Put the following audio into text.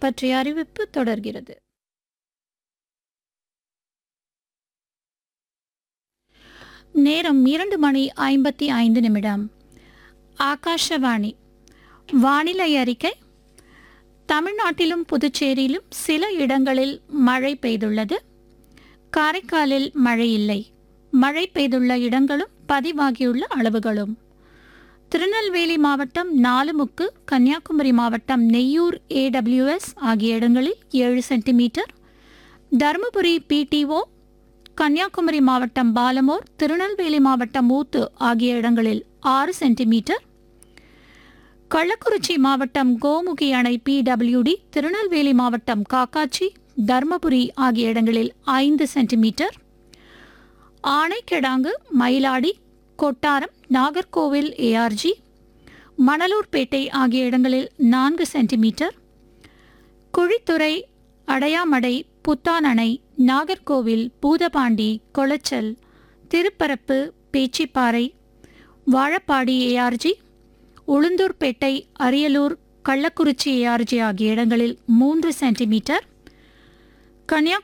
பற்றிய அறிவிப்பு தொடர்கிறது நேரம் இரண்டு மணி ஐம்பத்தி ஐந்து நிமிடம் ஆகாஷவாணி வானிலை அறிக்கை தமிழ்நாட்டிலும் புதுச்சேரியிலும் சில இடங்களில் மழை பெய்துள்ளது காரைக்காலில் மழை இல்லை மழை பெய்துள்ள இடங்களும் பதிவாகியுள்ள அளவுகளும் திருநெல்வேலி மாவட்டம் நாலுமுக்கு கன்னியாகுமரி மாவட்டம் நெய்யூர் ஏடபிள்யூஎஸ் ஆகிய இடங்களில் ஏழு சென்டிமீட்டர் தருமபுரி பிடிஓ கன்னியாகுமரி மாவட்டம் பாலமோர் திருநெல்வேலி மாவட்டம் ஊத்து ஆகிய இடங்களில் ஆறு சென்டிமீட்டர் கள்ளக்குறிச்சி மாவட்டம் கோமுகி அணை பிடபிள்யூடி திருநெல்வேலி மாவட்டம் காக்காச்சி தர்மபுரி ஆகிய இடங்களில் ஐந்து சென்டிமீட்டர் ஆனைக்கெடாங்கு மயிலாடி கொட்டாரம் நாகர்கோவில் ஏஆர்ஜி மணலூர்பேட்டை ஆகிய இடங்களில் நான்கு சென்டிமீட்டர் குழித்துறை அடையாமடை புத்தான் அணை நாகர்கோவில் பூதபாண்டி கொளச்சல் திருப்பரப்பு பேச்சிப்பாறை வாழப்பாடி ஏஆர்ஜி உளுந்தூர்பேட்டை அரியலூர் கள்ளக்குறிச்சி ஏஆர்ஜி ஆகிய இடங்களில் மூன்று சென்டிமீட்டர் கன்னியாகுமரி